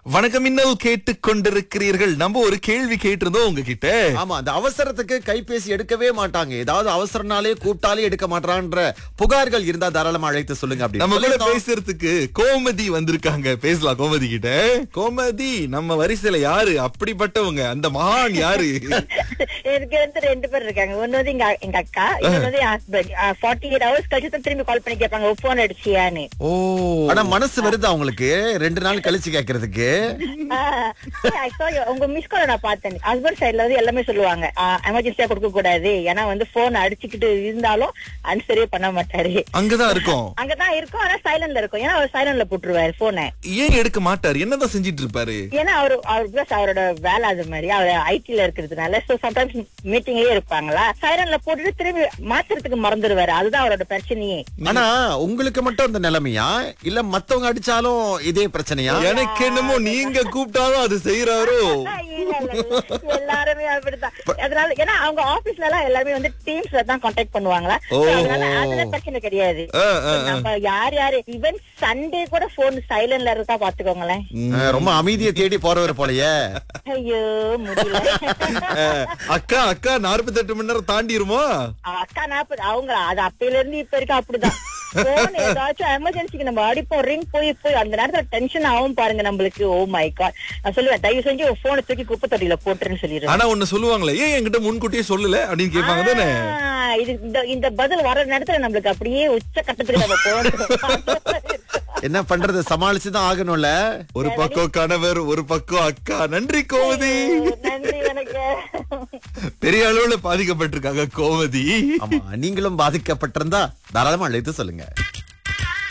வணக்கம் இன்னல் கேட்டுக் கொண்டிருக்கிறீர்கள் நம்ம ஒரு கேள்வி கேட்டிருந்தோம் உங்ககிட்ட ஆமா அந்த அவசரத்துக்கு கைபேசி எடுக்கவே மாட்டாங்க ஏதாவது அவசரனாலே கூப்பிட்டாலே எடுக்க மாட்டான்ற புகார்கள் இருந்தா தாராளமா அழைத்து சொல்லுங்க அப்படி நம்ம கூட சொல்லிருந்தோம். பேசுறதுக்கு கோமதி வந்திருக்காங்க பேசலாம் கோமதி கிட்ட கோமதி நம்ம வரிசையில யாரு அப்படிப்பட்டவங்க அந்த மகான் யாரு எனக்கு வந்து ரெண்டு பேர் இருக்காங்க ஒண்ணு வந்து எங்க எங்க அக்கா இன்னொன்னு வந்து என் ஹஸ்பண்ட் ஃபார்ட்டி எயிட் ஹவர்ஸ் கழிச்சு தான் திரும்பி கால் பண்ணி கேட்பாங்க போன் அடிச்சியான்னு ஓ ஆனா மனசு வருது அவங்களுக்கு ரெண்டு நாள் கழிச்சு கேக்குறதுக்கு ஆஹ், I saw your- உங்க மிஸ் கால் நான் பார்த்தேன் ஹஸ்பண்ட் சைடுல வந்து எல்லாமே சொல்லுவாங்க எமர்ஜென்சியா கொடுக்க கூடாது ஏன்னா வந்து போன் அடிச்சுக்கிட்டு இருந்தாலும் ஆன்சரே பண்ண மாட்டாரு அங்கதான் இருக்கோம் அங்கதான் இருக்கும் ஆனா சைலண்ட்ல இருக்கும் ஏன்னா அவர் சைலண்ட்ல போட்டுருவாரு போனை ஏன் எடுக்க மாட்டார் என்னதான் செஞ்சிட்டு இருப்பாரு ஏன்னா அவரு அவர் பிளஸ் அவரோட வேலை அது மாதிரி அவர் ஐடில இருக்கிறதுனால சோ சம்டைம்ஸ் மீட்டிங்லயே இருப்பாங்களா சைலண்ட்ல போட்டுட்டு திரும்பி மாத்துறதுக்கு மறந்துடுவாரு அதுதான் அவரோட பிரச்சனையே ஆனா உங்களுக்கு மட்டும் அந்த நிலைமையா இல்ல மத்தவங்க அடிச்சாலும் இதே பிரச்சனையா எனக்கு என்னமோ நீங்க கூப்பிட்டாலும் அது செய்யறாரோ இல்ல, இல்ல, இல்ல. எல்லாருமே அப்படித்தான் அதனால ஏன்னா அவங்க ஆபீஸ்ல எல்லாம் எல்லாருமே வந்து டீம்ஸ்ல தான் கான்டாக்ட் பண்ணுவாங்களா ஓ. So, அதனால அதுல பிரச்சனை கிடையாது ஆ, ஆ, ஆ. நம்ம யார் யாரு ஈவன் சண்டே கூட போன் சைலண்ட்ல இருக்கா பாத்துக்கோங்களேன் அஹ், ரொம்ப அமைதியை தேடி போறவர் போலயே ஐயோ முடியல அஹ், அக்கா அக்கா நாற்பத்தெட்டு மணி நேரம் தாண்டிருமா அக்கா நாற்பது அவங்க அது அப்பையில இருந்து இப்ப வரைக்கும் அப்படிதான் போன் ஏதாச்சும் எமர்ஜென்சிக்கு நம்ம அடிப்போம் ரிங் போய் போய் அந்த நேரத்துல டென்ஷன் ஆகும் பாருங்க நம்மளுக்கு ஓ மை காட் நான் சொல்லுவேன் தயவு செஞ்சு போனை தூக்கி குப்பை தொட்டியில போட்டுருன்னு சொல்லிடுவேன் ஆனா ஒண்ணு சொல்லுவாங்களே ஏன் என்கிட்ட முன்கூட்டியே சொல்லல அப்படின்னு கேட்பாங்க தானே ஆ, இது இந்த இந்த பதில் வர நேரத்துல நம்மளுக்கு அப்படியே உச்ச கட்டத்துக்கு நம்ம போகணும் என்ன பண்றது சமாளிச்சுதான் ஆகணும்ல ஒரு பக்கம் கணவர் ஒரு பக்கம் அக்கா நன்றி கோமதி நன்றி எனக்கு பெரிய அளவுல பாதிக்கப்பட்டிருக்காங்க கோமதி ஆமா நீங்களும் பாதிக்கப்பட்டிருந்தா தாராளமா அழைத்து சொல்லுங்க